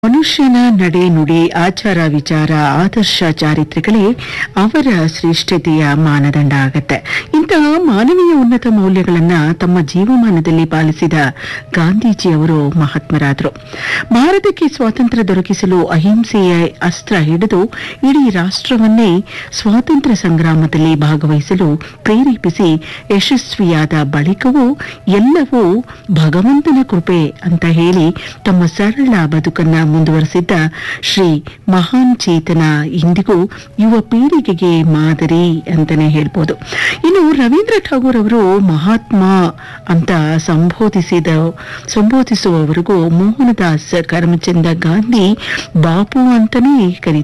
ಮನುಷ್ಯನ ನಡೆ ನುಡಿ ಆಚಾರ ವಿಚಾರ ಆದರ್ಶ ಚಾರಿತ್ರ್ಯಗಳೇ ಅವರ ಶ್ರೇಷ್ಠತೆಯ ಮಾನದಂಡ ಆಗತ್ತೆ ಇಂತಹ ಮಾನವೀಯ ಉನ್ನತ ಮೌಲ್ಯಗಳನ್ನ ತಮ್ಮ ಜೀವಮಾನದಲ್ಲಿ ಪಾಲಿಸಿದ ಗಾಂಧೀಜಿಯವರು ಮಹಾತ್ಮರಾದರು ಭಾರತಕ್ಕೆ ಸ್ವಾತಂತ್ರ್ಯ ದೊರಕಿಸಲು ಅಹಿಂಸೆಯ ಅಸ್ತ್ರ ಹಿಡಿದು ಇಡೀ ರಾಷ್ಟ್ರವನ್ನೇ ಸ್ವಾತಂತ್ರ್ಯ ಸಂಗ್ರಾಮದಲ್ಲಿ ಭಾಗವಹಿಸಲು ಪ್ರೇರೇಪಿಸಿ ಯಶಸ್ವಿಯಾದ ಬಳಿಕವೂ ಎಲ್ಲವೂ ಭಗವಂತನ ಕೃಪೆ ಅಂತ ಹೇಳಿ ತಮ್ಮ ಸರಳ ಬದುಕನ್ನ ಮುಂದುವರೆಸಿದ್ದ ಶ್ರೀ ಮಹಾನ್ ಚೇತನ ಇಂದಿಗೂ ಯುವ ಪೀಳಿಗೆಗೆ ಮಾದರಿ ಅಂತಾನೆ ಹೇಳ್ಬೋದು ಇನ್ನು ರವೀಂದ್ರ ಠಾಗೂರ್ ಅವರು ಮಹಾತ್ಮ ಅಂತ ಸಂಬೋಧಿಸಿದ ಸಂಬೋಧಿಸುವವರೆಗೂ ಮೋಹನದಾಸ್ ಕರಮಚಂದ ಗಾಂಧಿ ಬಾಪು ಅಂತಾನೇ ಕರೀತಾರೆ